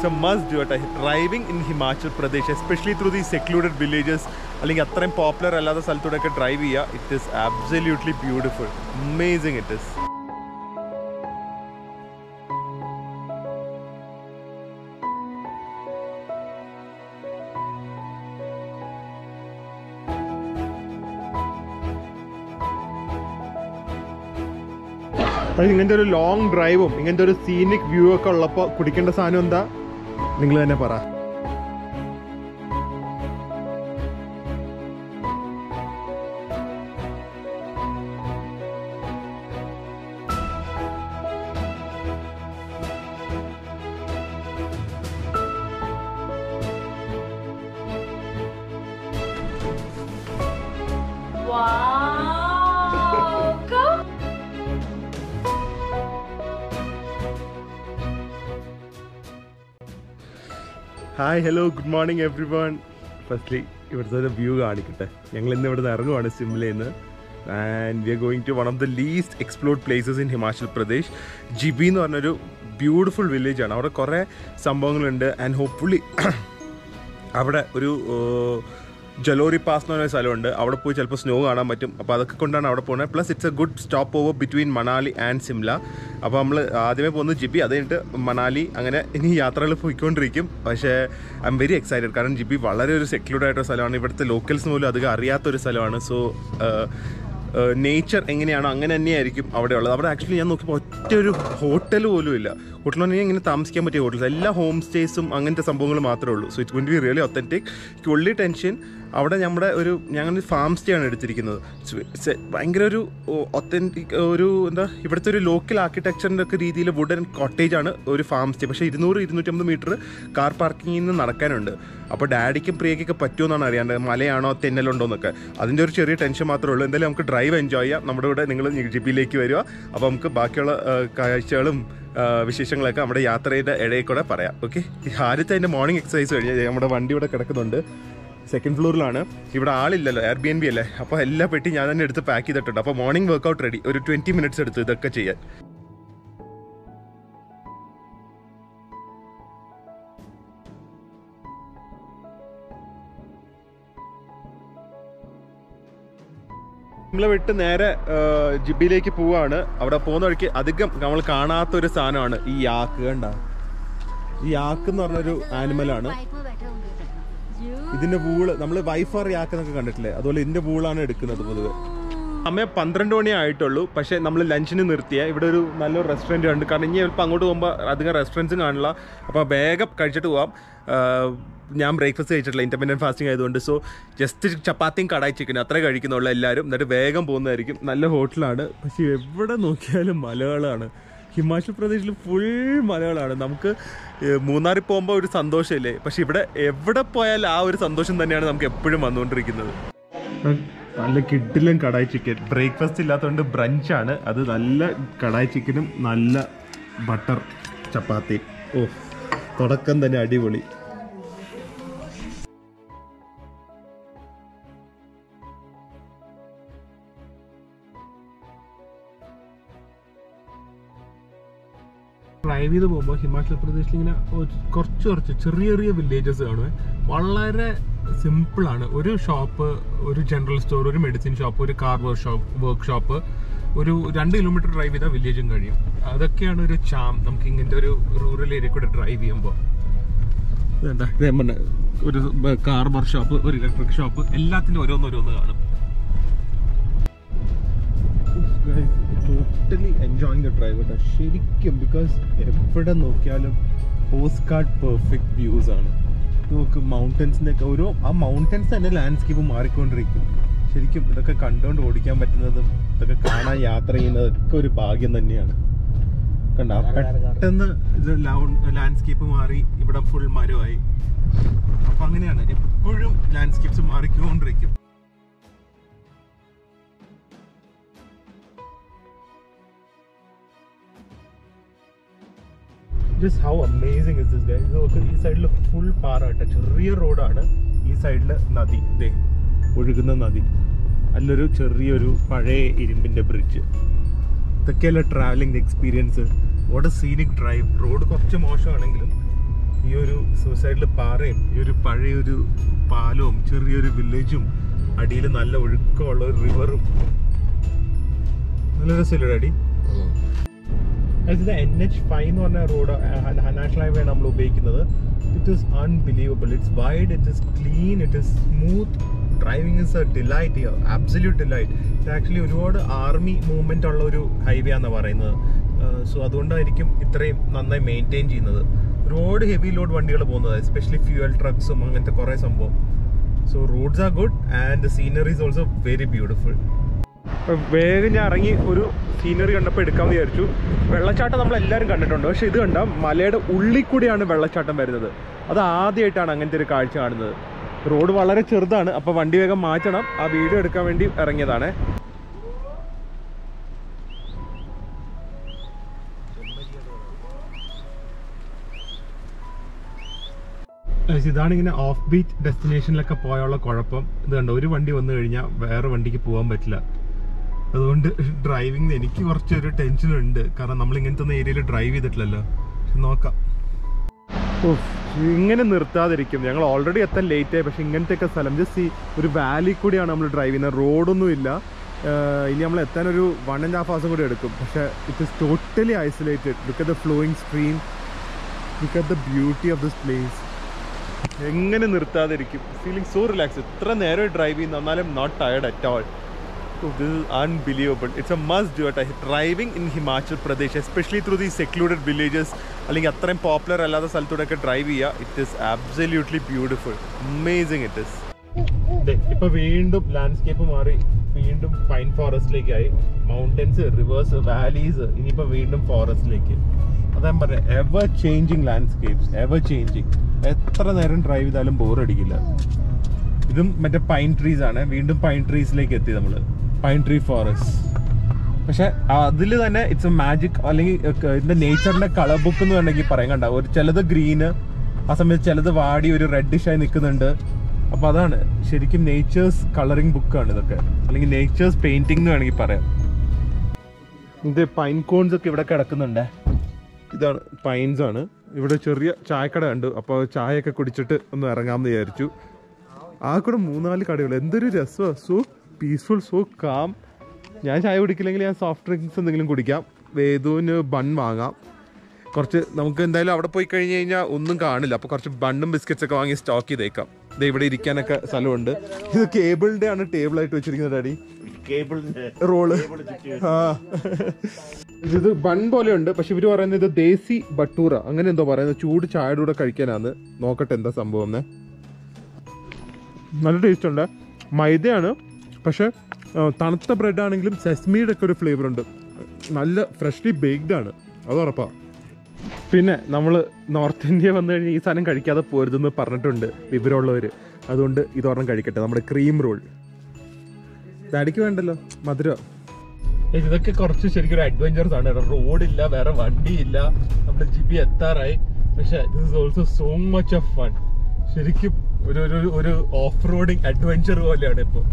It's a must do കേട്ടോ driving in Himachal Pradesh especially through the secluded villages അല്ലെങ്കിൽ അത്രയും popular അല്ലാത്ത സ്ഥലത്തൂടെയൊക്കെ ഡ്രൈവ് ചെയ്യുക it is absolutely beautiful amazing it is അത് ഇങ്ങനത്തെ ഒരു ലോങ് ഡ്രൈവും ഇങ്ങനത്തെ ഒരു സീനിക് വ്യൂ ഒക്കെ ഉള്ളപ്പോൾ കുടിക്കേണ്ട സാധനം എന്താ നിങ്ങൾ തന്നെ പറ Wow! Go! Hi hello good morning everyone firstly ഇവിടുത്തെ ഒരു വ്യൂ കാണിക്കട്ടെ ഞങ്ങൾ ഇന്ന് ഇവിടുന്ന് ഇറങ്ങുവാണ് സിംലയിൽ നിന്ന് and we are going to one of the least explored places in Himachal Pradesh Jibhi എന്ന് പറഞ്ഞൊരു ബ്യൂട്ടിഫുൾ വില്ലേജ് ആണ് അവിടെ കുറേ സംഭവങ്ങളുണ്ട് ആൻഡ് ഹോപ്പ്ഫുള്ളി അവിടെ ഒരു ഏർ, ജലോറി പാസ് എന്ന് പറഞ്ഞ സ്ഥലമുണ്ട് അവിടെ പോയി ചിലപ്പോൾ സ്നോ കാണാൻ പറ്റും അപ്പോൾ അതൊക്കെ കൊണ്ടാണ് അവിടെ പോകുന്നത് plus it's a good stopover between Manali and Shimla അപ്പോൾ നമ്മൾ ആദ്യമേ പോകുന്നത് ജിബി അത് കഴിഞ്ഞിട്ട് മണാലി അങ്ങനെ ഇനി യാത്രകൾ പോയിക്കൊണ്ടിരിക്കും പക്ഷേ ഐ എം വെരി എക്സൈറ്റഡ് കാരണം ജിബി വളരെ ഒരു സെക്യൂർഡ് ആയിട്ടൊരു സ്ഥലമാണ് ഇവിടുത്തെ ലോക്കൽസ് പോലും അധികം അറിയാത്തൊരു സ്ഥലമാണ് സോ നേച്ചർ എങ്ങനെയാണോ അങ്ങനെ തന്നെയായിരിക്കും അവിടെ ഉള്ളത് അവിടെ ആക്ച്വലി ഞാൻ നോക്കിയപ്പോൾ ഒറ്റ ഒരു ഹോട്ടൽ പോലും ഇല്ല ഹോട്ടൽ പറഞ്ഞാൽ ഇങ്ങനെ താമസിക്കാൻ പറ്റിയ ഹോട്ടൽസ് എല്ലാ ഹോം സ്റ്റേസും അങ്ങനത്തെ സംഭവങ്ങൾ മാത്രമേ ഉള്ളൂ so it's going to be really authentic only tension അവിടെ നമ്മുടെ ഒരു ഞങ്ങൾ ഫാം സ്റ്റേ ആണ് എടുത്തിരിക്കുന്നത് It's it's a- ഭയങ്കര ഒരു ഒത്തൻറ്റിക് ഒരു എന്താ ഇവിടുത്തെ ഒരു ലോക്കൽ ആർക്കിടെക്ചറിൻ്റെ ഒക്കെ രീതിയിൽ വുഡൻ കോട്ടേജ് ആണ് ഒരു ഫാം സ്റ്റേ പക്ഷേ ഇരുന്നൂറ് ഇരുന്നൂറ്റമ്പത് മീറ്റർ കാർ പാർക്കിങ്ങിൽ നിന്ന് നടക്കാനുണ്ട് അപ്പോൾ ഡാഡിക്കും പ്രിയക്കൊക്കെ പറ്റുമെന്നാണ് അറിയാണ്ട് മലയാണോ തെന്നലുണ്ടോ എന്നൊക്കെ അതിൻ്റെ ഒരു ചെറിയ ടെൻഷൻ മാത്രമേ ഉള്ളൂ എന്തായാലും നമുക്ക് ഡ്രൈവ് എൻജോയ് ചെയ്യാം നമ്മുടെ ഇവിടെ നിങ്ങൾ ജിബിയിലേക്ക് വരിക അപ്പോൾ നമുക്ക് ബാക്കിയുള്ള ആ, കാഴ്ചകളും ആ, വിശേഷങ്ങളൊക്കെ നമ്മുടെ യാത്രയുടെ ഇടയിൽ കൂടെ പറയാം ഓക്കെ ആദ്യത്തെ അതിൻ്റെ മോർണിംഗ് എക്സസൈസ് കഴിഞ്ഞ് നമ്മുടെ വണ്ടി ഇവിടെ കിടക്കുന്നുണ്ട് സെക്കൻഡ് ഫ്ലോറിലാണ് ഇവിടെ ആളില്ലല്ലോ എയർ ബി എൻ ബി അല്ലേ അപ്പോൾ എല്ലാ പെട്ടി ഞാൻ തന്നെ എടുത്ത് പാക്ക് ചെയ്തിട്ടുണ്ട് അപ്പോൾ മോർണിംഗ് വർക്കൗട്ട് റെഡി ഒരു ട്വൻറ്റി മിനിറ്റ്സ് എടുത്തു ഇതൊക്കെ ചെയ്യാൻ നമ്മളെ വിട്ട് നേരെ ആ, ജിബിയിലേക്ക് പോവാണ് അവിടെ പോകുന്ന വഴിക്ക് അധികം നമ്മൾ കാണാത്ത ഒരു സാധനമാണ് ഈ യാക്ക് കണ്ട ഈ യാക്ക് എന്ന് പറഞ്ഞൊരു ആനിമലാണ് ഇതിന്റെ വൂള് നമ്മൾ വൈഫർ യാക്ക് എന്നൊക്കെ കണ്ടിട്ടില്ലേ അതുപോലെ ഇതിന്റെ വൂളാണ് എടുക്കുന്നത് പൊതുവെ സമയം പന്ത്രണ്ട് മണി ആയിട്ടുള്ളൂ പക്ഷേ നമ്മൾ ലഞ്ചിന് നിർത്തിയ ഇവിടെ ഒരു നല്ലൊരു റെസ്റ്റോറൻറ്റ് ഉണ്ട് കാരണം ഇനി ചിലപ്പോൾ അങ്ങോട്ട് പോകുമ്പോൾ അധികം റെസ്റ്റോറൻറ്റ്സും കാണില്ല അപ്പോൾ വേഗം കഴിച്ചിട്ട് പോവാം ആഹ് ഞാൻ ബ്രേക്ക്ഫാസ്റ്റ് കഴിച്ചിട്ടില്ല ഇൻ്റർമീഡിയറ്റ് ഫാസ്റ്റിംഗ് ആയതുകൊണ്ട് സോ ജസ്റ്റ് ചപ്പാത്തിയും കടായി ചിക്കൻ അത്രേ കഴിക്കുന്നുള്ളൂ എല്ലാവരും എന്നിട്ട് വേഗം പോകുന്നതായിരിക്കും നല്ല ഹോട്ടലാണ് പക്ഷേ എവിടെ നോക്കിയാലും മലകളാണ് ഹിമാചൽ പ്രദേശിൽ ഫുൾ മലകളാണ് നമുക്ക് ഏഹ്, മൂന്നാറിൽ പോകുമ്പോൾ ഒരു സന്തോഷമില്ലേ പക്ഷെ ഇവിടെ എവിടെ പോയാലും ആ ഒരു സന്തോഷം തന്നെയാണ് നമുക്ക് എപ്പോഴും വന്നുകൊണ്ടിരിക്കുന്നത് നല്ല കിഡിലും കടായി ചിക്കൻ ബ്രേക്ക്ഫാസ്റ്റ് ഇല്ലാത്തതുകൊണ്ട് ബ്രഞ്ചാണ് അത് നല്ല കടായി ചിക്കനും നല്ല ബട്ടർ ചപ്പാത്തി ഓ തുടക്കം തന്നെ അടിപൊളി ഡ്രൈവ് ചെയ്ത് പോകുമ്പോൾ ഹിമാചൽ പ്രദേശിൽ ഇങ്ങനെ ഒരു- കുറച്ച് കുറച്ച് ചെറിയ ചെറിയ വില്ലേജസ് കാണുമേ വളരെ സിമ്പിളാണ് ഒരു ഷോപ്പ് ഒരു ജനറൽ സ്റ്റോർ ഒരു മെഡിസിൻ ഷോപ്പ് ഒരു car workshop workshop ഒരു രണ്ട് കിലോമീറ്റർ ഡ്രൈവ് ചെയ്താൽ വില്ലേജും കഴിയും അതൊക്കെയാണ് ഒരു ചാം നമുക്ക് ഇങ്ങനത്തെ ഒരു റൂറൽ ഏരിയ കൂടെ ഡ്രൈവ് ചെയ്യുമ്പോൾ എന്താ ഒരു കാർ വർക്ക് ഷോപ്പ് ഒരു ഇലക്ട്രിക് ഷോപ്പ് എല്ലാത്തിനും ഓരോന്നോരോന്ന് കാണും ടോട്ടലി എൻജോയിങ് ദ ഡ്രൈവ് കേട്ടോ ശരിക്കും ബിക്കോസ് എവിടെ നോക്കിയാലും പോസ്റ്റ് കാർഡ് പെർഫെക്റ്റ് വ്യൂസ് ആണ് നോക്ക് മൗണ്ടൻസിൻ്റെ ഒക്കെ ഓരോ ആ മൗണ്ടൻസ് തന്നെ ലാൻഡ്സ്കേപ്പ് മാറിക്കൊണ്ടിരിക്കും ശരിക്കും ഇതൊക്കെ കണ്ടുകൊണ്ട് ഓടിക്കാൻ പറ്റുന്നതും ഇതൊക്കെ കാണാൻ യാത്ര ചെയ്യുന്നതൊക്കെ ഒരു ഭാഗ്യം തന്നെയാണ് കണ്ട പെട്ടെന്ന് ഇത് ലാൻഡ്സ്കേപ്പ് മാറി ഇവിടെ ഫുൾ മരമായി അപ്പൊ അങ്ങനെയാണ് എപ്പോഴും ലാൻഡ്സ്കേപ്സ് മാറിക്കൊണ്ടിരിക്കും just how amazing is this guys നോക്ക് ഈ സൈഡിൽ ഫുൾ പാറാട്ടെ ചെറിയ റോഡാണ് ഈ സൈഡിൽ നദി ദേ ഒഴുകുന്ന നദി അല്ലൊരു ചെറിയൊരു പഴയ ഇരുമ്പിന്റെ ബ്രിഡ്ജ് ഇതൊക്കെയല്ല travelling experience what a scenic drive road കുറച്ച് മോശമാണെങ്കിലും ഈ സൂസൈഡിൽ പാറയും ഈ ഒരു പഴയ ഒരു പാലവും ചെറിയൊരു വില്ലേജും അടിയിൽ നല്ല ഒഴുക്കമുള്ള ഒരു റിവറും നല്ല രസമില്ലേ അടി എൻ എച്ച് ഫൈവ് എന്ന് പറഞ്ഞ റോഡ് നാഷണൽ ഹൈവേ നമ്മൾ ഉപയോഗിക്കുന്നത് it is unbelievable it's wide it is clean it is smooth driving is a delight absolute delight ഇത് ആക്ച്വലി ഒരുപാട് ആർമി മൂവ്മെന്റ് ഉള്ള ഒരു ഹൈവേ ആണെന്ന് പറയുന്നത് സോ അതുകൊണ്ടായിരിക്കും ഇത്രയും നന്നായി മെയിൻറ്റെയിൻ ചെയ്യുന്നത് ഒരുപാട് ഹെവി ലോഡ് വണ്ടികൾ പോകുന്നത് എസ്പെഷ്യലി ഫ്യൂവൽ ട്രക്സും അങ്ങനത്തെ കുറേ സംഭവം so roads are good and scenery is also very beautiful വേഗം ഞാൻ ഇറങ്ങി ഒരു സീനറി കണ്ടപ്പോൾ എടുക്കാമെന്ന് വിചാരിച്ചു വെള്ളച്ചാട്ടം നമ്മൾ എല്ലാവരും കണ്ടിട്ടുണ്ട് പക്ഷെ ഇത് കണ്ട മലയുടെ ഉള്ളിൽ കൂടിയാണ് വെള്ളച്ചാട്ടം വരുന്നത് അത് ആദ്യമായിട്ടാണ് അങ്ങനത്തെ ഒരു കാഴ്ച കാണുന്നത് റോഡ് വളരെ ചെറുതാണ് അപ്പോൾ വണ്ടി വേഗം മാറ്റണം ആ വീഡിയോ എടുക്കാൻ വേണ്ടി ഇറങ്ങിയതാണ് ഇതാണ് ഇങ്ങനെ ഓഫ് ബീറ്റ് ഡെസ്റ്റിനേഷനിലൊക്കെ പോയുള്ള കുഴപ്പം ഇത് കണ്ടോ ഒരു വണ്ടി വന്നു കഴിഞ്ഞാൽ വേറെ വണ്ടിക്ക് പോകാൻ പറ്റില്ല അതുകൊണ്ട് ഡ്രൈവിംഗ് എനിക്ക് കുറച്ചൊരു ടെൻഷൻ ഉണ്ട് കാരണം നമ്മൾ ഇങ്ങനത്തെ ഒന്നും ഏരിയയിൽ ഡ്രൈവ് ചെയ്തിട്ടില്ലല്ലോ പക്ഷെ നോക്കാം ഇങ്ങനെ നിർത്താതിരിക്കും ഞങ്ങൾ ഓൾറെഡി എത്താൻ ലേറ്റ് ആയി പക്ഷെ ഇങ്ങനത്തെ ഒക്കെ സ്ഥലം ജസ്റ്റ് ഈ ഒരു വാലി കൂടിയാണ് നമ്മൾ ഡ്രൈവ് ചെയ്യുന്നത് റോഡൊന്നും ഇല്ല ആഹ് ഇനി നമ്മൾ എത്താൻ ഒരു വൺ ആൻഡ് ഹാഫ് ഹവേഴ്സും കൂടി എടുക്കും പക്ഷെ it is totally isolated look at the flowing stream look at the beauty of this place എങ്ങനെ നിർത്താതിരിക്കും ഫീലിംഗ് സോ റിലാക്സ് ഇത്ര നേരം ഡ്രൈവ് ചെയ്യുന്ന എന്നാലും not tired at all this is unbelievable it's a must do at driving in Himachal Pradesh especially through the secluded villages അല്ലെങ്കിൽ അത്രയും popular അല്ലാത്ത സ്ഥലത്തൂടെയൊക്കെ ഡ്രൈവ് ചെയ്യുക it is absolutely beautiful amazing it is ഇപ്പൊ വീണ്ടും ലാൻഡ്സ്കേപ്പ് മാറി വീണ്ടും പൈൻ ഫോറസ്റ്റിലേക്കായി മൗണ്ടൻസ് റിവേഴ്സ് വാലീസ് ഇനിയിപ്പോ വീണ്ടും ഫോറസ്റ്റിലേക്ക് അതാ ഞാൻ പറഞ്ഞത് ever changing landscapes ever changing എത്ര നേരം ഡ്രൈവ് ചെയ്താലും ബോറടിക്കില്ല ഇതും മറ്റേ പൈൻ ട്രീസ് ആണ് വീണ്ടും പൈൻ ട്രീസിലേക്ക് എത്തി നമ്മള് പൈൻ ട്രീ ഫോറസ്റ്റ് പക്ഷെ അതിൽ തന്നെ ഇറ്റ്സ് എ മാജിക് അല്ലെങ്കിൽ ഇതിന്റെ നേച്ചറിന്റെ കളർ ബുക്ക് എന്ന് വേണമെങ്കിൽ പറയാൻ കണ്ട ഒരു ചിലത് ഗ്രീന് ആ സമയത്ത് ചിലത് വാടി ഒരു റെഡിഷ് ആയി നിൽക്കുന്നുണ്ട് അപ്പൊ അതാണ് ശരിക്കും നേച്ചേഴ്സ് കളറിംഗ് ബുക്കാണ് ഇതൊക്കെ അല്ലെങ്കിൽ നേച്ചേഴ്സ് പെയിന്റിംഗ് എന്ന് വേണമെങ്കിൽ പറയാം ഇത് പൈൻ കോൺസ് ഒക്കെ ഇവിടെ കിടക്കുന്നുണ്ട് ഇതാണ് പൈൻസ് ആണ് ഇവിടെ ചെറിയ ചായക്കട ഉണ്ട് അപ്പോൾ ചായയൊക്കെ കുടിച്ചിട്ട് ഒന്ന് ഇറങ്ങാമെന്ന് വിചാരിച്ചു ആ കൂടെ മൂന്നാല് കടകൾ എന്തൊരു രസമാണ് സോ പീസ്ഫുൾ സോ കാം ഞാൻ ചായ കുടിക്കില്ലെങ്കിൽ ഞാൻ സോഫ്റ്റ് ഡ്രിങ്ക്സ് എന്തെങ്കിലും കുടിക്കാം വേദുവിന് ബൺ വാങ്ങാം കുറച്ച് നമുക്ക് എന്തായാലും അവിടെ പോയി കഴിഞ്ഞ് കഴിഞ്ഞാൽ ഒന്നും കാണില്ല അപ്പോൾ കുറച്ച് ബണ്ണും ബിസ്ക്കറ്റ്സ് ഒക്കെ വാങ്ങി സ്റ്റോക്ക് ചെയ്തേക്കാം ഇത് ഇവിടെ ഇരിക്കാനൊക്കെ സ്ഥലമുണ്ട് ഇത് കേബിളിന്റെ ആണ് ടേബിൾ ആയിട്ട് വെച്ചിരിക്കുന്നത് ഡാഡി കേബിളിന്റെ റോള് ആ ഇത് ബൺ പോലെ ഉണ്ട് പക്ഷെ ഇവര് പറയുന്നത് ഇത് ദേശി ബട്ടൂറ അങ്ങനെ എന്തോ പറയുന്നത് ചൂട് ചായയുടെ കൂടെ കഴിക്കാനാന്ന് നോക്കട്ടെ എന്താ സംഭവം എന്നേ നല്ല ടേസ്റ്റ് ഉണ്ട് മൈദയാണ് പക്ഷെ ആ, തണുത്ത ബ്രെഡ് ആണെങ്കിലും സെസ്മിയുടെ ഒക്കെ ഒരു ഫ്ലേവർ ഉണ്ട് നല്ല ഫ്രഷ്ലി ബേക്ക്ഡ് ആണ് അത് ഉറപ്പാ പിന്നെ നമ്മൾ നോർത്ത് ഇന്ത്യ വന്നു കഴിഞ്ഞാൽ ഈ സാധനം കഴിക്കാതെ പോരുതെന്ന് പറഞ്ഞിട്ടുണ്ട് വിവരമുള്ളവർ അതുകൊണ്ട് ഇതൊരെണ്ണം കഴിക്കട്ടെ നമ്മുടെ ക്രീം റോൾ ഡാഡിക്ക് വേണ്ടല്ലോ മധുര ഇതൊക്കെ കുറച്ച് ശരിക്കും ഒരു അഡ്വഞ്ചേഴ്സ് ആണ് റോഡില്ല വേറെ വണ്ടിയില്ല നമ്മുടെ ജിബി എത്താറായി പക്ഷെ this is also so much of fun ശരിക്കും ഒരു ഒരു ഒരു ഓഫ് റോഡിങ് അഡ്വഞ്ചർ പോലെയാണ് ഇപ്പൊ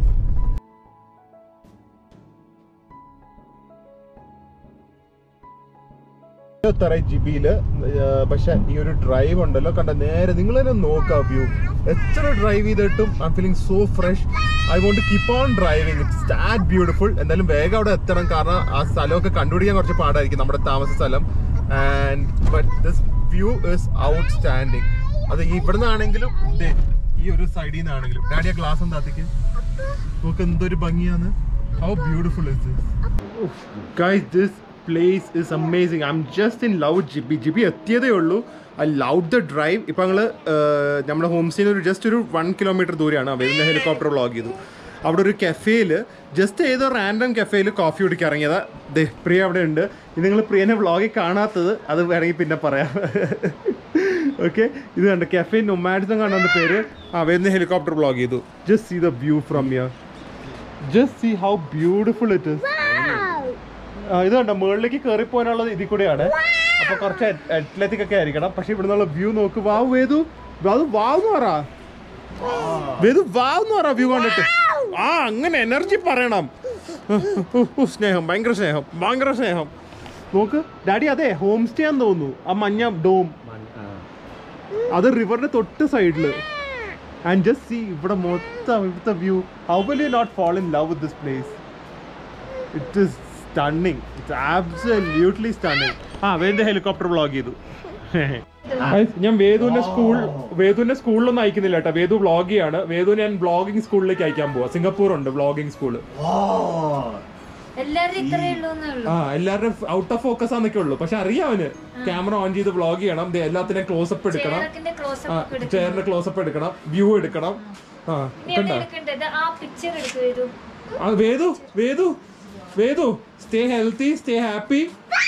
എത്താറായി ജിബിയില് പക്ഷെ ഈ ഒരു ഡ്രൈവ് ഉണ്ടല്ലോ കണ്ട നേരെ നിങ്ങൾ തന്നെ നോക്കാം വ്യൂ എത്ര ഡ്രൈവ് ചെയ്തിട്ടും I feeling so fresh I won't keep on driving it's that beautiful എന്തായാലും വേഗം അവിടെ എത്തണം കാരണം ആ സ്ഥലമൊക്കെ കണ്ടുപിടിക്കാൻ കുറച്ച് പാടായിരിക്കും നമ്മുടെ താമസ സ്ഥലം and but this view is outstanding അത് ഇവിടുന്ന് ആണെങ്കിലും ദേ, ഈ ഒരു സൈഡിൽ നിന്നാണെങ്കിലും ഡാഡിയ ഗ്ലാസ് എന്താത്തേക്ക് നോക്ക് എന്തൊരു ഭംഗിയാണ് how beautiful is this guys this place is amazing I'm just in love Jibhi Jibhi എത്തിയതേ ഉള്ളൂ ഐ ലവ് ദ ഡ്രൈവ് ഇപ്പം ഞങ്ങൾ നമ്മുടെ ഹോം സ്റ്റേന്ന് ഒരു ജസ്റ്റ് ഒരു വൺ കിലോമീറ്റർ ദൂരെയാണ് വരുന്ന ഹെലികോപ്റ്റർ വ്ളോഗ് ചെയ്തു അവിടെ ഒരു കഫേയിൽ ജസ്റ്റ് ഏതോ റാൻഡം കഫേയിൽ കോഫി കുടിക്കാൻ ഇറങ്ങിയതാ ദേ പ്രിയ അവിടെ ഉണ്ട് ഇത് നിങ്ങൾ പ്രിയനെ വ്ളോഗിൽ കാണാത്തത് അത് വേണമെങ്കിൽ പിന്നെ പറയാം ഓക്കെ ഇത് കണ്ട് കഫേ നൊമാഡിസം കാണുന്ന പേര് ആ വരുന്ന ഹെലികോപ്റ്റർ വ്ളോഗ് ചെയ്തു just see the view from here just see how beautiful it is ആ, ഇത് കണ്ടോ മുകളിലേക്ക് കയറി പോകാനുള്ളത് ഇതിൽ കൂടെയാണ് അപ്പൊ കുറച്ച് അത്ലറ്റിക് ഒക്കെ ആയിരിക്കണം പക്ഷെ ഇവിടെ നിന്നുള്ള വ്യൂ നോക്ക് വാവ് വേദു അത് വാവ് എന്ന് പറ വേദു വാവ് എന്ന് പറ വ്യൂ കണ്ടിട്ട് ആ അങ്ങനെ എനർജി പറയണം ഉഹ്, ഉഹ്, സ്നേഹം ഭയങ്കര സ്നേഹം ഭയങ്കര സ്നേഹം നോക്ക് ഡാഡി അതെ ഹോം സ്റ്റേ ആന്ന് തോന്നുന്നു ആ മഞ്ഞ ഡോം അത് റിവറിന്റെ തൊട്ട് സൈഡില് ആൻഡ് ജസ്റ്റ് സി ഇവിടെ മൊത്തം ഇവിടുത്തെ view how will you not fall in love with this place it is stunning it's absolutely stunning ആ വേണ്ട ഹെലികോപ്റ്റർ വ്ളോഗ് ചെയ്തു ഞാൻ വേദുവിന്റെ സ്കൂൾ വേദുവിന്റെ സ്കൂളിലൊന്നും അയക്കുന്നില്ല കേട്ടോ വേദു വ്ളോഗ് ചെയ്യാണ് വേദു ഞാൻ വ്ളോഗിങ് സ്കൂളിലേക്ക് അയക്കാൻ പോവാ സിംഗപ്പൂർ ഉണ്ട് വ്ളോഗിങ് സ്കൂള് എല്ലാരും ഇത്രയേ ഉള്ളൂ എന്നേ ഉള്ളൂ ആ എല്ലാവരും ഔട്ട് ഓഫ് ഫോക്കസ് ആണെന്നൊക്കെ ഉള്ളൂ പക്ഷെ അറിയാം അവന് ക്യാമറ ഓൺ ചെയ്ത് വ്ളോഗ് ചെയ്യണം ദേ എല്ലാത്തിനും ക്ലോസപ്പ് എടുക്കണം ചേറക്കിന്റെ ക്ലോസ് ആ അപ്പ് എടുക്കും ചെയറിന്റെ ക്ലോസപ്പ് എടുക്കണം വ്യൂ എടുക്കണം ആ നീ എവിടെ എടുക്കണ്ടത് ആ പിക്ചർ എടുക്കു ചെയ്തു ആ Vedu Vedu Vedu stay healthy stay happy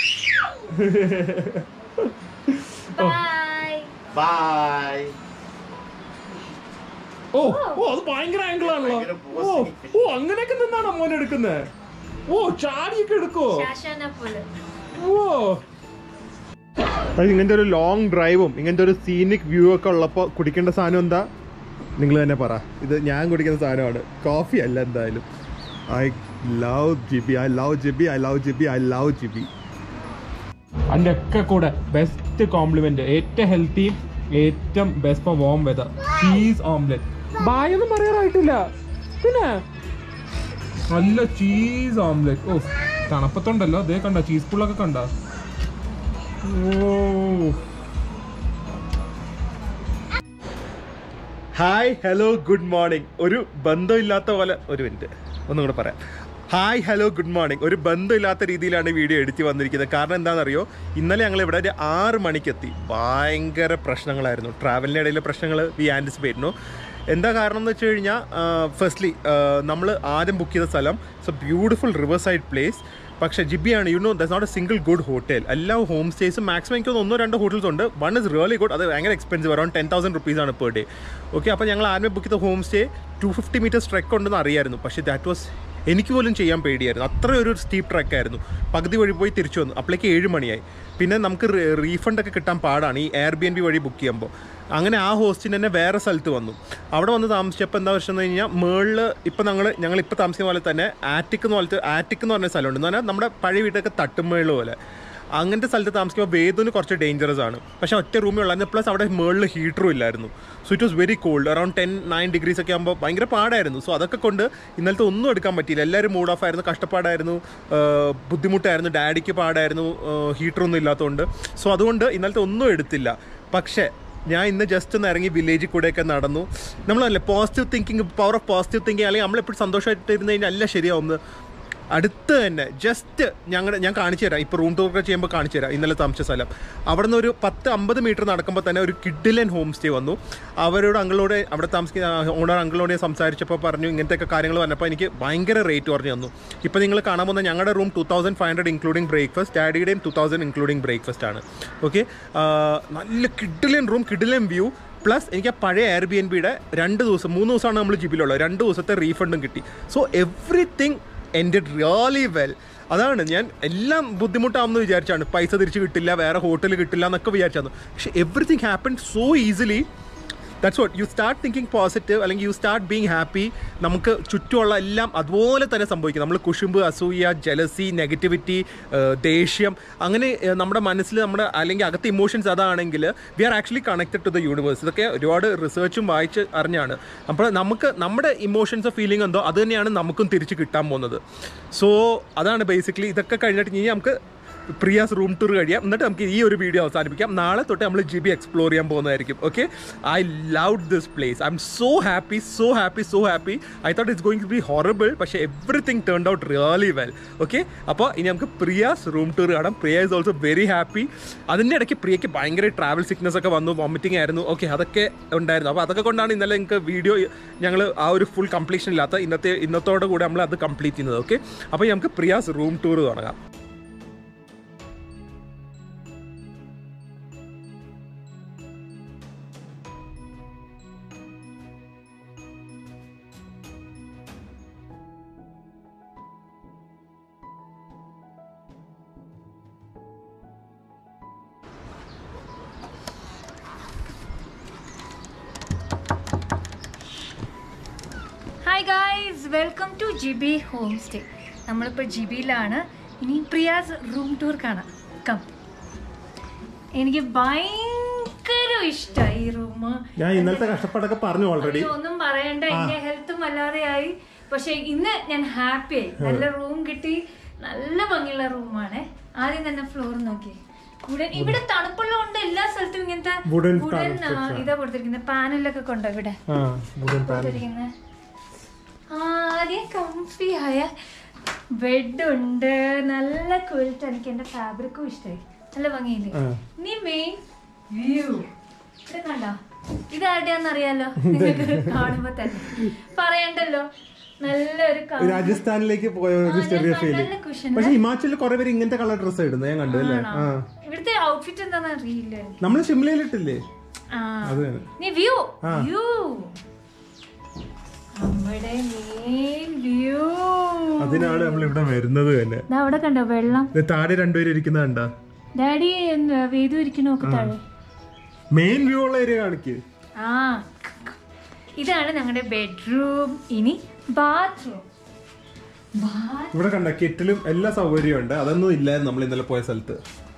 bye Bye. ഓ ഓ അത് ഭയങ്കര ആംഗിൾ ആണല്ലോ ഭയങ്കര ഓ ഓ അങ്ങനെയൊക്കെ നിന്നാണോ മോൻ എടുക്കുന്നത് ഓ ചാടിയൊക്കെ എടുക്കോ ശാശാന പോലെ ഓ ഇങ്ങനത്തെ ഒരു ലോങ് ഡ്രൈവും ഇങ്ങനത്തെ ഒരു സീനിക് വ്യൂ ഒക്കെ ഉള്ളപ്പോൾ കുടിക്കേണ്ട സാധനം എന്താ നിങ്ങൾ തന്നെ പറ ഇത് ഞാൻ കുടിക്കുന്ന സാധനമാണ് കോഫി അല്ല എന്തായാലും I love Jibhi I love Jibhi I love Jibhi I love Jibhi അതിൻ്റെ ഒക്കെ കൂടെ ബെസ്റ്റ് കോംപ്ലിമെന്റ് ഏറ്റവും ഹെൽത്തി ഏറ്റവും best for warm weather cheese omelette ബായ് ഒന്നും പറയാറായിട്ടില്ല പിന്നെ നല്ല ചീസ് ഓംലെറ്റ് ഓ തണുപ്പത്തുണ്ടല്ലോ അതേ കണ്ട ചീസ് പുള്ളൊക്കെ കണ്ട ഹായ് ഹലോ ഗുഡ് മോർണിംഗ് ഒരു ബന്ധമില്ലാത്ത പോലെ ഒരു മിനിറ്റ് ഒന്നും കൂടെ പറയാം ഹായ് ഹലോ ഗുഡ് മോർണിംഗ് ഒരു ബന്ധമില്ലാത്ത രീതിയിലാണ് ഈ വീഡിയോ എഡിറ്റ് വന്നിരിക്കുന്നത് കാരണം എന്താണെന്നറിയോ ഇന്നലെ ഞങ്ങൾ ഇവിടെ ഒരു ആറ് മണിക്കെത്തി ഭയങ്കര പ്രശ്നങ്ങളായിരുന്നു ട്രാവലിൻ്റെ ഇടയിലെ പ്രശ്നങ്ങൾ വി ആൻറ്റിസിപ്പേറ്റുന്നു എന്താ കാരണം എന്ന് വെച്ച് കഴിഞ്ഞാൽ ഫസ്റ്റ്ലി നമ്മൾ ആദ്യം ബുക്ക് ചെയ്ത സ്ഥലം it's a beautiful riverside place പക്ഷേ ജിബിയാണ് you know does not a single good hotel എല്ലാ ഹോം സ്റ്റേസും മാക്സിമം എനിക്ക് തോന്നുന്നു ഒന്നോ രണ്ടോ ഹോട്ടൽസ് ഉണ്ട് വൺ ഇസ് റിയലി ഗുഡ് അത് ഭയങ്കര expensive around ten thousand rupees ആണ് പെർ ഡേ ഓക്കെ അപ്പോൾ ഞങ്ങൾ ആദ്യമേ ബുക്ക് ചെയ്ത homestay two fifty metres trek ഉണ്ടെന്ന് അറിയായിരുന്നു പക്ഷേ ദാറ്റ് വാസ് എനിക്ക് പോലും ചെയ്യാൻ പേടിയായിരുന്നു അത്ര ഒരു സ്റ്റീപ്പ് ട്രക്കായിരുന്നു പകുതി വഴി പോയി തിരിച്ചു വന്നു അപ്പോഴേക്ക് ഏഴ് മണിയായി പിന്നെ നമുക്ക് റീഫണ്ട് ഒക്കെ കിട്ടാൻ പാടാണ് ഈ എയർ ബി എൻ ബി വഴി ബുക്ക് ചെയ്യുമ്പോൾ അങ്ങനെ ആ ഹോസ്റ്റിന് തന്നെ വേറെ സ്ഥലത്ത് വന്നു അവിടെ വന്ന് താമസിച്ചപ്പോൾ എന്താ പ്രശ്നം എന്ന് കഴിഞ്ഞാൽ മേളിൽ ഇപ്പം ഞങ്ങൾ ഞങ്ങൾ ഇപ്പോൾ താമസിക്കുന്ന പോലെ തന്നെ ആറ്റിക് എന്ന് പോലത്തെ ആറ്റിക് എന്ന് പറഞ്ഞ സ്ഥലമുണ്ട് എന്ന് പറഞ്ഞാൽ നമ്മുടെ പഴയ വീട്ടൊക്കെ തട്ടുമേള് പോലെ അങ്ങനത്തെ സ്ഥലത്ത് താമസിക്കുമ്പോൾ വേദുവിന് കുറച്ച് ഡേഞ്ചറസ് ആണ് പക്ഷേ ഒറ്റ റൂമിൽ ഉള്ളായിരുന്നു പ്ലസ് അവിടെ മുകളിൽ ഹീറ്ററും ഇല്ലായിരുന്നു so it was very cold around ten nine degrees ഒക്കെ ആകുമ്പോൾ ഭയങ്കര പാടായിരുന്നു സോ അതൊക്കെ കൊണ്ട് ഇന്നലത്തെ ഒന്നും എടുക്കാൻ പറ്റിയില്ല എല്ലാവരും മൂഡ് ഓഫ് ആയിരുന്നു കഷ്ടപ്പാടായിരുന്നു ആഹ് ബുദ്ധിമുട്ടായിരുന്നു ഡാഡിക്ക് പാടായിരുന്നു ഹീറ്ററൊന്നും ഇല്ലാത്തതുകൊണ്ട് സോ അതുകൊണ്ട് ഇന്നലത്തെ ഒന്നും എടുത്തില്ല പക്ഷേ ഞാൻ ഇന്ന് ജസ്റ്റ് ഒന്ന് ഇറങ്ങി വില്ലേജിൽ കൂടെയൊക്കെ നടന്നു നമ്മളല്ലേ positive thinking power of positive thinking അല്ലെങ്കിൽ നമ്മളെപ്പോഴും സന്തോഷമായിട്ട് ഇരുന്ന് കഴിഞ്ഞാൽ അല്ല ശരിയാവുന്നത് അടുത്ത് തന്നെ ജസ്റ്റ് ഞങ്ങളുടെ ഞാൻ കാണിച്ചു തരാം ഇപ്പോൾ റൂം ടൂർ ചെയ്യുമ്പോൾ കാണിച്ചു തരാം ഇന്നലെ താമസിച്ച സ്ഥലം അവിടെ നിന്ന് ഒരു പത്ത് അമ്പത് മീറ്റർ നടക്കുമ്പോൾ തന്നെ ഒരു കിഡിലൻ ഹോം സ്റ്റേ വന്നു അവരോട് അങ്കിളോട് അവിടെ താമസിക്കുന്ന ഓണർ അങ്കിളോട് ഞാൻ സംസാരിച്ചപ്പോൾ പറഞ്ഞു ഇങ്ങനത്തെയൊക്കെ കാര്യങ്ങൾ വന്നപ്പോൾ എനിക്ക് ഭയങ്കര റേറ്റ് കുറഞ്ഞു തന്നു ഇപ്പോൾ നിങ്ങൾ കാണാൻ പോകുന്ന ഞങ്ങളുടെ room two thousand five hundred including breakfast ഡാഡിയുടെയും ടു തൗസൻഡ് ഇൻക്ലൂഡിംഗ് ബ്രേക്ക്ഫാസ്റ്റ് ആണ് ഓക്കെ നല്ല കിഡിലൻ റൂം കിഡിലൻ വ്യൂ പ്ലസ് എനിക്ക് ആ പഴയ എയർ ബി എൻ ബിയുടെ രണ്ട് ദിവസം മൂന്ന് ദിവസമാണ് നമ്മൾ ജിബിലുള്ളത് രണ്ട് ദിവസത്തെ റീഫണ്ടും കിട്ടി സോ എവറിത്തിങ് എൻ്റെ റിയലി വെൽ അതാണ് ഞാൻ എല്ലാം ബുദ്ധിമുട്ടാണെന്ന് വിചാരിച്ചാണ് പൈസ തിരിച്ച് കിട്ടില്ല വേറെ ഹോട്ടൽ കിട്ടില്ല എന്നൊക്കെ വിചാരിച്ചാണ് പക്ഷെ everything happen so easily that's what you start thinking positive അല്ലെങ്കിൽ യു സ്റ്റാർട്ട് ബീങ് ഹാപ്പി നമുക്ക് ചുറ്റുമുള്ള എല്ലാം അതുപോലെ തന്നെ സംഭവിക്കും നമ്മൾ കുശുമ്പ് അസൂയ ജലസി നെഗറ്റിവിറ്റി ദേഷ്യം അങ്ങനെ ഏഹ്, നമ്മുടെ മനസ്സിൽ നമ്മുടെ അല്ലെങ്കിൽ അകത്തെ ഇമോഷൻസ് അതാണെങ്കിൽ we are actually connected to the universe ഇതൊക്കെ ഒരുപാട് റിസർച്ചും വായിച്ച് അറിഞ്ഞാണ് അപ്പോൾ നമുക്ക് നമ്മുടെ ഇമോഷൻസ് ഫീലിംഗ് എന്തോ അത് തന്നെയാണ് നമുക്കും തിരിച്ച് കിട്ടാൻ പോകുന്നത് സോ അതാണ് ബേസിക്കലി ഇതൊക്കെ കഴിഞ്ഞിട്ട് ഇനി നമുക്ക് പ്രിയാസ് റൂം ടൂർ കഴിയാം എന്നിട്ട് നമുക്ക് ഈ ഒരു വീഡിയോ അവസാനിപ്പിക്കാം നാളെ തൊട്ട് നമ്മൾ ജി ബി എക്സ്പ്ലോർ ചെയ്യാൻ പോകുന്നതായിരിക്കും okay I love this place I'm so happy so happy so happy I thought it's going to be horrible പക്ഷേ everything turn out really well okay അപ്പോൾ ഇനി നമുക്ക് പ്രിയാസ് റൂം ടൂർ കാണാം Priya is also very happy അതിൻ്റെ ഇടയ്ക്ക് പ്രിയയ്ക്ക് ഭയങ്കര travel sickness ഒക്കെ വന്നു വോമിറ്റിംഗ് ആയിരുന്നു ഓക്കെ അതൊക്കെ ഉണ്ടായിരുന്നു അപ്പോൾ അതൊക്കെ കൊണ്ടാണ് ഇന്നലെ നിങ്ങൾക്ക് വീഡിയോ ഞങ്ങൾ ആ ഒരു ഫുൾ കംപ്ലീഷൻ ഇല്ലാത്ത ഇന്നത്തെ ഇന്നത്തോടെ കൂടെ നമ്മൾ അത് കംപ്ലീറ്റ് ചെയ്യുന്നത് ഓക്കെ അപ്പോൾ നമുക്ക് പ്രിയാസ് റൂം ടൂർ തുടങ്ങാം hi guys welcome to Jibhi homestay നമ്മളിപ്പോൾ ജിബിയിലാണ് ഇനി പ്രിയാസ് റൂം ടൂർ കാണാം കം എനിക്ക് ഭയങ്കര ഇഷ്ടമായി ഈ റൂം ഞാൻ ഇന്നലത്തെ കഷ്ടപ്പാടൊക്കെ പറഞ്ഞു ഓൾറെഡി ഒന്നും പറയണ്ട എന്റെ ഹെൽത്തും വല്ലാതെയായി പക്ഷെ ഇന്ന് ഞാൻ ഹാപ്പി ആയി നല്ല റൂം കിട്ടി നല്ല ഭംഗിയുള്ള റൂമാണ് ആദ്യം തന്നെ ഫ്ലോർ നോക്കി ഇവിടെ ഇവിടെ തണുപ്പുള്ളതുകൊണ്ട് എല്ലാ സ്ഥലത്തും ഇങ്ങനത്തെ Wooden വുഡൻ panels ഇതാ കൊടുത്തിരിക്കുന്നത് പാനലൊക്കെ കൊണ്ടോ ഇവിടെ ആ വുഡൻ പാൻ കൊടുത്തിരിക്കുന്നത് ആദ്യം കംഫി ആയ ബെഡ് ഉണ്ട് നല്ല ക്വിൽറ്റ് എനിക്ക് എന്റെ ഫാബ്രിക്കും ഇഷ്ടമായി നല്ല ഭംഗിയില്ലേ ആ. നീ മെയിൻ വ്യൂ ഇവിടെ കണ്ടോ ഇതാരുടെയാന്ന് അറിയാലോ നിങ്ങൾക്ക് കാണുമ്പോ തന്നെ പറയണ്ടല്ലോ നല്ലൊരു ക- രാജസ്ഥാനിലേക്ക് പോയ ഒരു ആ, ഞാൻ ചെറിയ കണ്ട ഫീല് നല്ല cushion. പക്ഷെ ഹിമാചലിൽ കുറെ പേര് ഇങ്ങനത്തെ കളർ ഡ്രസ് ഇടുന്നത് ഞാൻ കണ്ടു അല്ലേ ആണോ? ആ ഇവിടുത്തെ ഔട്ട്ഫിറ്റ് എന്താന്ന് അറിയില്ല എനിക്ക്. നമ്മള് ഷിംലയിലിട്ടില്ലേ ആ അത് തന്നെ നീ വ്യൂ ആ. വ്യൂ നമ്മുടെ മെയിൻ വ്യൂ അതിനാണ് നമ്മൾ ഇവിടെ വരുന്നത് തന്നെ അവിടെ കണ്ടോ വെള്ളം ഇത് താഴെ രണ്ടുപേരും ഇരിക്കുന്ന കണ്ട ഡാഡി വേദു ഇരിക്കണ നോക്ക് താഴെ മെയിൻ വ്യൂ ഉള്ള ഏരിയ കാണിക്ക് ആ ഇതാണ് ഞങ്ങളുടെ ബെഡ്റൂം ഇനി ബാത്റൂം ഇവിടെ കണ്ട കെറ്റിലും എല്ലാ സൗകര്യവും ഉണ്ട് അതൊന്നും ഇല്ലായിരുന്നു നമ്മൾ ഇന്നലെ പോയ സ്ഥലത്ത്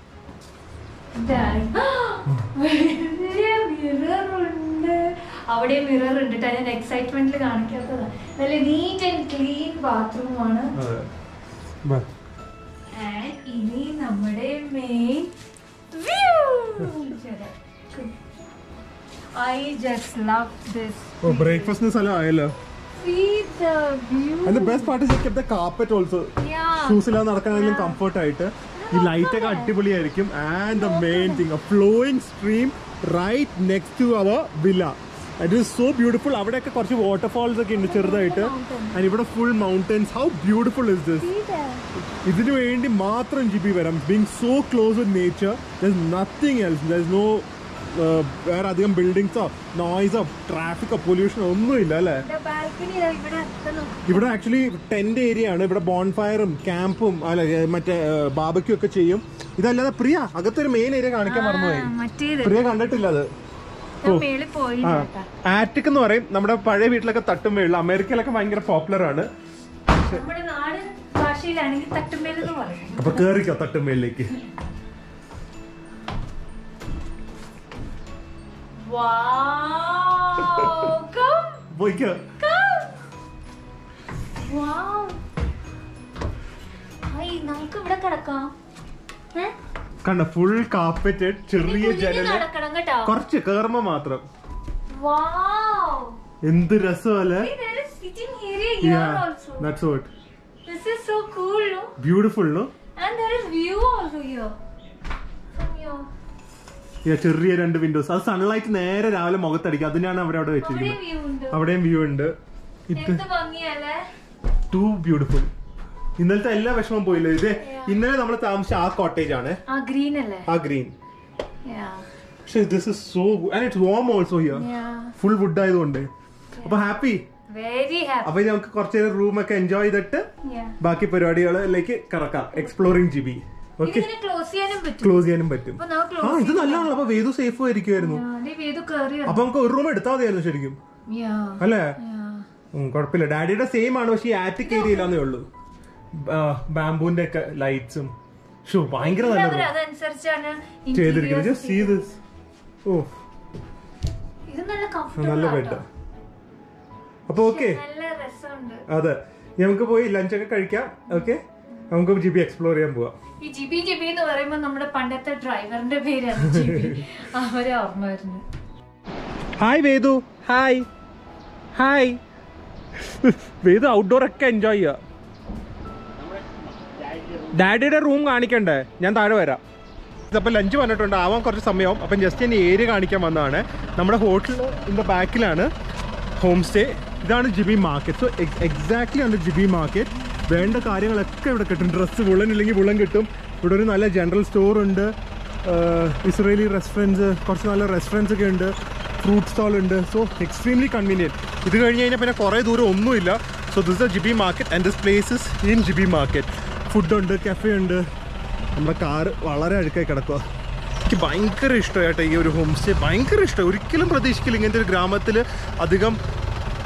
വലിയ മിറർ ഉണ്ട് അവിടെ മിറർ ഉണ്ട് ട്ടോ. ഞാൻ എക്സൈറ്റ്മെന്റിൽ കാണിക്കാത്തതാ നല്ല നീറ്റ് ആൻഡ് ക്ലീൻ ബാത്റൂം ആണ് അതെ ബാ. ആൻഡ് ഇനി നമ്മുടെ main view I just love this ഓ ബ്രേക്ക്ഫാസ്റ്റിന് സ്ഥലം ആയല്ലോ See the view. And best part is the carpet also Yeah. Shoes ഇല്ലാതെ നടക്കാനെങ്കിലും കംഫർട്ട് ആയിട്ട് ഈ ലൈറ്റ് ഒക്കെ അടിപൊളിയായിരിക്കും and the main thing flowing stream right next to our villa it is so beautiful അവിടെയൊക്കെ കുറച്ച് വാട്ടർഫാൾസ് ഒക്കെ ഉണ്ട് ചെറുതായിട്ട് ആൻഡ് ഇവിടെ full mountains how beautiful is this See that? ഇതിനു വേണ്ടി മാത്രം ജി ബി വരാം being so close with nature there nothing else there no വേറെ അധികം ബിൽഡിങ്സോ നോയ്സോ ട്രാഫിക്കോ പൊല്യൂഷനോ ഒന്നുമില്ല അല്ലേ The balcony ദാ ഇവിടെ എത്തുന്നു. ഇവിടെ ആക്ച്വലി ടെന്റ് ഏരിയ ആണ് ഇവിടെ ബോൺഫയറും ക്യാമ്പും അല്ല ഏ, മറ്റേ ബാബയ്ക്കും ഒക്കെ ചെയ്യും ഇതല്ലാതെ പ്രിയ അകത്തൊരു മെയിൻ ഏരിയ കാണിക്കാൻ മറന്നുപോയി ആ, മറ്റേത് പ്രിയ കണ്ടിട്ടില്ല അത് ഞാൻ മേളിൽ പോയില്ല ആ കേട്ടാ. ആറ്റിക് എന്ന് പറയും നമ്മുടെ പഴയ വീട്ടിലൊക്കെ തട്ടും വീട്ടിൽ അമേരിക്കയിലൊക്കെ ഭയങ്കര പോപ്പുലർ ആണ് നമ്മുടെ നാടൻ ഭാഷയിലാണെങ്കിൽ തട്ടുമേലെന്ന് പറയും അപ്പൊ കേറിക്കോ തട്ടുമേലിലേക്ക് Wow! Come, പോയിക്കോ come! Wow! ഐ, നമുക്ക് ഇവിടെ കിടക്കാം ഏ? കണ്ട ഫുൾ കാർപ്പറ്റ് ചെറിയ കുനിഞ്ഞ് ജനല് നടക്കണം കേട്ടോ കുറച്ച് കേറുമ്പോ മാത്രം Wow! എന്ത് രസമല്ലേ See, there is sitting area here also. That's what This is so cool, no? Beautiful no And there is view also here. From here. Yeah, ചെറിയ രണ്ട് വിൻഡോസ് അത് സൺലൈറ്റ് നേരെ രാവിലെ മുഖത്തടിക്കും അതിനാണ് അവരവിടെ അവിടെ വെച്ചിരിക്കുന്നത് വ്യൂ ഉണ്ട് അവിടെയും വ്യൂ ഉണ്ട് ഇത് എന്ത് ഭംഗിയല്ലേ ടു ബ്യൂട്ടിഫുൾ ഇന്നലത്തെ എല്ലാ വിഷമം പോയില്ല ഇത് ഇന്നലെ നമ്മൾ താമസിച്ച ആ കോട്ടേജ് ആണ് ആ ഗ്രീൻ അല്ലേ ആ ഗ്രീൻ Yeah. പക്ഷെ this is so and it's warm also here Yeah. Full wood ആയതുകൊണ്ട് അപ്പൊ ഹാപ്പി Very happy. അപ്പൊ ഇനി നമുക്ക് കുറച്ച് നേരം റൂം ഒക്കെ എൻജോയ് ചെയ്തിട്ട് Yeah. ബാക്കി പരിപാടികളിലേക്ക് കറക്കാം എക്സ്പ്ലോറിംഗ് ജി ബി ഓക്കെ ഇതിങ്ങനെ ക്ലോസ് ചെയ്യാനും പറ്റും ക്ലോസ് ചെയ്യാനും പറ്റും അപ്പൊ നമുക്ക് ആ ക്ലോസ് ഇത് നല്ലതാണല്ലോ അപ്പൊ വേദു സേഫ് ആയിരിക്കുമായിരുന്നു ചെയ്ത് കയറി അപ്പൊ നമുക്ക് ഒരു റൂം എടുത്താൽ മതിയായിരുന്നു ശരിക്കും Yeah. അല്ലേ Yeah. ഉം, കുഴപ്പമില്ല ഡാഡിയുടെ സെയിം ആണ് പക്ഷെ ഈ ആറ്റിക് ഏരിയയിലാന്നേ ഉള്ളൂ ബാംബുവിന്റെ ഒക്കെ ലൈറ്റ്സും ഷോ ഭയങ്കര നല്ല അവർ അതനുസരിച്ചാണ് ചെയ്തിരിക്കുന്നത് interiors ജസ്റ്റ് സീ ദിസ് ഓ ഇത് നല്ല കംഫർട്ടബിൾ നല്ല ബെഡ് അപ്പൊ ഓക്കെ നല്ല രസമുണ്ട് അതെ ഇനി നമുക്ക് പോയി ലഞ്ച് ഒക്കെ കഴിക്കാം ഓക്കെ നമുക്ക് ജി ബി എക്സ്പ്ലോർ ചെയ്യാൻ പോവാം ഈ ജിബി ജിബി എന്ന് പറയുമ്പോ നമ്മുടെ പണ്ടത്തെ ഡ്രൈവറിന്റെ പേരാണ് ജിബി അവരെ ഓർമ്മ വരുന്നത് hi Vedu hi hi Vedu outdoor ഒക്കെ എൻജോയ് ചെയ്യുക ഡാഡിയുടെ റൂം കാണിക്കണ്ടേ ഞാൻ താഴെ വരാം ഇതപ്പോൾ ലഞ്ച് വന്നിട്ടുണ്ട് ആവാൻ കുറച്ച് സമയവും അപ്പം ജസ്റ്റ് ഞാൻ ഏരിയ കാണിക്കാൻ വന്നതാണ് നമ്മുടെ ഹോട്ടൽ ഇതിൻ്റെ ബാക്കിലാണ് ഹോം സ്റ്റേ ഇതാണ് ജിബി മാർക്കറ്റ് സോ എക്സാക്ട്ലി ആണ് ജിബി മാർക്കറ്റ് വേണ്ട കാര്യങ്ങളൊക്കെ ഇവിടെ കിട്ടും ഡ്രസ്സ് വുളൻ ഇല്ലെങ്കിൽ വുളൻ കിട്ടും ഇവിടെ ഒരു നല്ല ജനറൽ സ്റ്റോർ ഉണ്ട് ഇസ്രേലി റെസ്റ്റോറൻറ്റ്സ് കുറച്ച് നല്ല റെസ്റ്റോറൻറ്റ്സ് ഒക്കെ ഉണ്ട് ഫ്രൂട്ട് സ്റ്റോൾ ഉണ്ട് സോ എക്സ്ട്രീംലി കൺവീനിയൻറ്റ് ഇത് കഴിഞ്ഞ് കഴിഞ്ഞാൽ പിന്നെ കുറേ ദൂരം ഒന്നുമില്ല so this a GB market and this places in GB market ഫുഡുണ്ട് കഫേ ഉണ്ട് നമ്മുടെ കാറ് വളരെ അഴുക്കായി കിടക്കുക എനിക്ക് ഭയങ്കര ഇഷ്ടമായിട്ട് ഈ ഒരു ഹോം സ്റ്റേ ഭയങ്കര ഇഷ്ടം ഒരിക്കലും പ്രതീക്ഷിക്കില്ല ഇങ്ങനത്തെ ഒരു ഗ്രാമത്തിൽ അധികം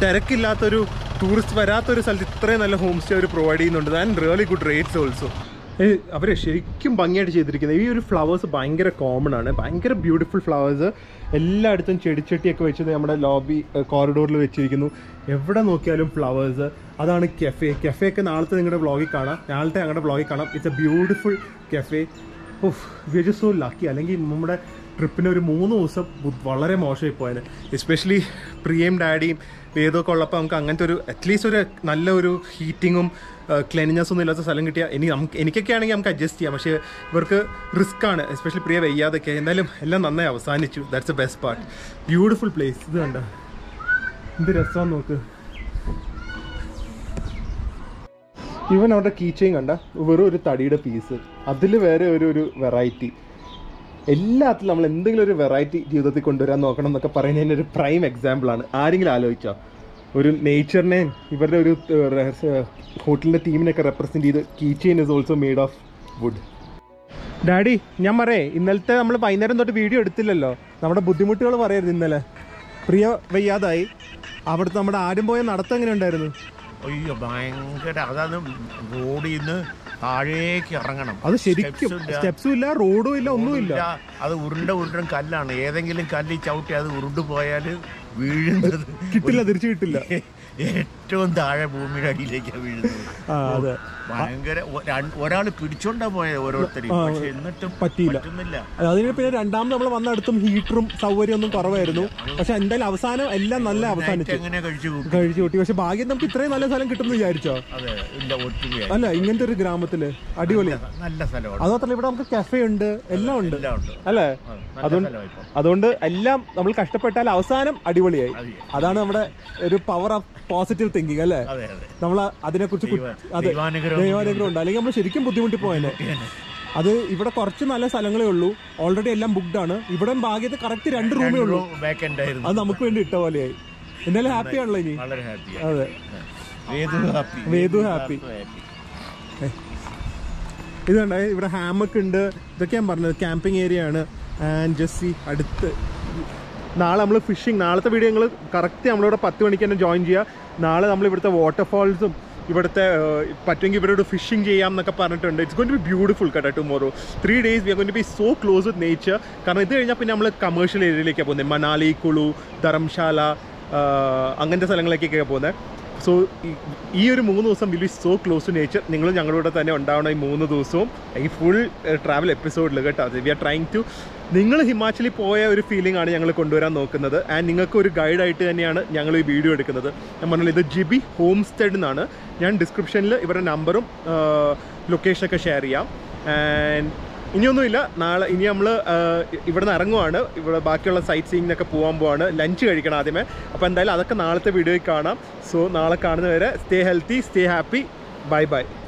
തിരക്കില്ലാത്തൊരു ടൂറിസ്റ്റ് വരാത്തൊരു സ്ഥലത്ത് ഇത്രയും നല്ല ഹോം സ്റ്റേ അവർ പ്രൊവൈഡ് ചെയ്യുന്നുണ്ട് and really good rates also അവർ ശരിക്കും ഭംഗിയായിട്ട് ചെയ്തിരിക്കുന്നത് ഈ ഒരു ഫ്ലവേഴ്സ് ഭയങ്കര കോമൺ ആണ് ഭയങ്കര ബ്യൂട്ടിഫുൾ ഫ്ലവേഴ്സ് എല്ലായിടത്തും ചെടിച്ചട്ടിയൊക്കെ വെച്ചത് നമ്മുടെ ലോബി കോറിഡോറിൽ വെച്ചിരിക്കുന്നു എവിടെ നോക്കിയാലും ഫ്ലവേഴ്സ് അതാണ് കെഫെ കെഫെ ഒക്കെ നാളത്തെ നിങ്ങളുടെ വ്ളോഗിൽ കാണാം നാളത്തെ ഞങ്ങളുടെ വ്ളോഗിൽ കാണാം it's a beautiful cafe of we just so lucky അല്ലെങ്കിൽ നമ്മുടെ ട്രിപ്പിന് ഒരു മൂന്ന് ദിവസം ബു- വളരെ മോശമായി പോയത് എസ്പെഷ്യലി പ്രിയയും ഡാഡിയും വേദമൊക്കെ ഉള്ളപ്പോൾ നമുക്ക് അങ്ങനത്തെ ഒരു അറ്റ്ലീസ്റ്റ് ഒരു നല്ല ഒരു ഹീറ്റിങ്ങും ക്ലെനിനെസ് ഒന്നും ഇല്ലാത്ത സ്ഥലം കിട്ടിയാൽ ഇനി നമുക്ക് എനിക്കൊക്കെ ആണെങ്കിൽ നമുക്ക് അഡ്ജസ്റ്റ് ചെയ്യാം പക്ഷേ ഇവർക്ക് റിസ്ക് ആണ് എസ്പെഷ്യലി പ്രിയ വയ്യാതൊക്കെ എന്തായാലും എല്ലാം നന്നായി അവസാനിച്ചു that's a best part beautiful place ഇത് കണ്ട എന്ത് രസമാന്ന് നോക്ക് ഇവൻ അവിടെ കീച്ചയും കണ്ട വെറും ഒരു തടിയുടെ പീസ് അതിൽ വേറെ ഒരു ഒരു വെറൈറ്റി എല്ലാത്തിലും നമ്മൾ എന്തെങ്കിലും ഒരു വെറൈറ്റി ജീവിതത്തിൽ കൊണ്ടുവരാൻ നോക്കണം എന്നൊക്കെ പറയുന്നതിന് ഒരു പ്രൈം എക്സാമ്പിൾ ആണ് ആരെങ്കിലും ആലോചിച്ചോ ഒരു നേച്ചറിനെയും ഇവരുടെ ഒരു ഹോട്ടലിന്റെ ടീമിനെയൊക്കെ റെപ്രസെന്റ് ചെയ്ത് key chain is also made of wood daddy ഞാൻ പറയേ ഇന്നലത്തെ നമ്മൾ വൈകുന്നേരം തൊട്ട് വീഡിയോ എടുത്തില്ലല്ലോ നമ്മുടെ ബുദ്ധിമുട്ടുകൾ പറയരുത് ഇന്നലെ പ്രിയ വയ്യാതായി അവിടുത്തെ നമ്മുടെ ആരും പോയ നടത്തം എങ്ങനെ ഉണ്ടായിരുന്നു അയ്യോ ഭയങ്കര അതാണ് റോഡിൽ നിന്ന് താഴേക്ക് ഇറങ്ങണം അത് ശരിക്കും Steps ഇല്ല, സ്റ്റെപ്സും ഇല്ല റോഡും ഇല്ല ഒന്നുമില്ല ഇല്ല. അത് ഉരുണ്ട ഉരുണ്ട കല്ലാണ് ഏതെങ്കിലും കല്ലിൽ ചവിട്ടി അത് ഉരുണ്ടു പോയാൽ വീഴുന്നത് കിട്ടില്ല തിരിച്ചു കിട്ടില്ല ഏറ്റവും താഴെ ഭൂമിയുടെ അടിയിലേക്കാണ് വീഴുന്നത് ആ അതെ ഭയങ്കര ഒരാൾ പിടിച്ചോണ്ടാ പോയത് ഓരോരുത്തരെയും ആ, പക്ഷെ എന്നിട്ടും പറ്റിയില്ല. പറ്റുന്നില്ല അതിന് പിന്നെ രണ്ടാമത് നമ്മൾ വന്നടുത്തും ഹീറ്ററും സൗകര്യം ഒന്നും കുറവായിരുന്നു പക്ഷെ എന്തായാലും അവസാനം എല്ലാം നല്ല നൈറ്റ് അവസാനിച്ചു എങ്ങനെ കഴിച്ചു കൂട്ടി? കഴിച്ചു കൂട്ടി പക്ഷെ ഭാഗ്യം നമുക്ക് ഇത്രയും നല്ല സ്ഥലം കിട്ടുമെന്ന് വിചാരിച്ചോ അതെ ഇല്ല ഒറ്റുകയാണ് അല്ല ഇങ്ങനത്തെ ഒരു ഗ്രാമത്തില് അടിപൊളി നല്ല സ്ഥലമാണ് അത് മാത്രമല്ല ഇവിടെ നമുക്ക് കഫേ ഉണ്ട് എല്ലാം ഉണ്ട് എല്ലാം ഉണ്ട് അല്ലേ ആ, നല്ല അതുകൊണ്ട് സ്ഥലമാണ് ഇപ്പം അതുകൊണ്ട് എല്ലാം നമ്മൾ കഷ്ടപ്പെട്ടാൽ അവസാനം അടിപൊളിയായി അതെ. അതാണ് നമ്മുടെ ഒരു പവർ ഓഫ് പോസിറ്റീവ് തിങ്കിങ് അല്ലേ അതെ അതെ നമ്മൾ അതിനെക്കുറിച്ച് കു- ദൈവ- അതെ ദൈവാനുഗ്രഹം ദൈവാനുഗ്രഹം ഉണ്ട് അല്ലെങ്കിൽ നമ്മൾ ശരിക്കും ബുദ്ധിമുട്ടി പോയനെ അത് ഇവിടെ കുറച്ച് നല്ല സ്ഥലങ്ങളേ ഉള്ളൂ ഓൾറെഡി എല്ലാം ബുക്ക്ഡ് ആണ് ഇവിടെ ഭാഗ്യത്ത് കറക്റ്റ് രണ്ട് റൂമേ ഉള്ളൂ വേക്കൻഡ് ആയിരുന്നു അത് നമുക്ക് വേണ്ടി ഇട്ട പോലെയായി എന്നാലും ഹാപ്പി ആണല്ലോ ഇനി വളരെ ഹാപ്പിയാണ് അതെ വേദു ഹാപ്പി വേദു happy. ഇത് കണ്ട ഇവിടെ ഹാമക്ക് ഉണ്ട് ഇതൊക്കെ ഞാൻ പറഞ്ഞത് ക്യാമ്പിംഗ് ഏരിയ ആണ് ആൻഡ് ജസ്റ്റ് അടുത്ത് നാളെ നമ്മൾ ഫിഷിംഗ് നാളത്തെ വീഡിയോ നിങ്ങൾ കറക്റ്റ് നമ്മളിവിടെ പത്ത് മണിക്ക് തന്നെ ജോയിൻ ചെയ്യുക നാളെ നമ്മൾ ഇവിടുത്തെ വാട്ടർഫാൾസും ഇവിടുത്തെ ഏഹ്, പറ്റുമെങ്കിൽ ഇവരോട് ഫിഷിംഗ് ചെയ്യാം എന്നൊക്കെ പറഞ്ഞിട്ടുണ്ട് it's going to be beautiful കേട്ടോ tomorrow three days we are going to be so close with nature കാരണം ഇത് കഴിഞ്ഞാൽ പിന്നെ നമ്മൾ കമേഴ്ഷ്യൽ ഏരിയയിലേക്കാണ് പോകുന്നത് മനാലി കുളു ധർമ്മശാല ആഹ്, അങ്ങനത്തെ സ്ഥലങ്ങളിലേക്കൊക്കെയാണ് പോകുന്നത് സോ ഈ ഒരു മൂന്ന് ദിവസം will be so close to nature നിങ്ങൾ ഞങ്ങളുടെ തന്നെ ഉണ്ടാവണം ഈ മൂന്ന് ദിവസവും ഈ ഫുൾ ട്രാവൽ എപ്പിസോഡിൽ കേട്ടോ വി ആർ ട്രൈങ് ടു നിങ്ങൾ ഹിമാചലിൽ പോയ ഒരു ഫീലിംഗ് ആണ് ഞങ്ങൾ കൊണ്ടുവരാൻ നോക്കുന്നത് ആൻഡ് നിങ്ങൾക്ക് ഒരു ഗൈഡായിട്ട് തന്നെയാണ് ഞങ്ങൾ ഈ വീഡിയോ എടുക്കുന്നത് ഞാൻ പറഞ്ഞത് ഇത് ജിബി ഹോം സ്റ്റെഡ് എന്നാണ് ഞാൻ ഡിസ്ക്രിപ്ഷനിൽ ഇവരുടെ നമ്പറും ലൊക്കേഷനൊക്കെ ഷെയർ ചെയ്യാം ആൻഡ് ഇനിയൊന്നുമില്ല നാളെ ഇനി നമ്മൾ ഇവിടുന്ന് ഇറങ്ങുവാണ് ഇവിടെ ബാക്കിയുള്ള സൈറ്റ് സീയിങ്ങിനൊക്കെ പോകാൻ പോവാണ് ലഞ്ച് കഴിക്കണം ആദ്യമേ അപ്പോൾ എന്തായാലും അതൊക്കെ നാളത്തെ വീഡിയോയിൽ കാണാം സോ നാളെ കാണുന്നവരെ stay healthy stay happy bye by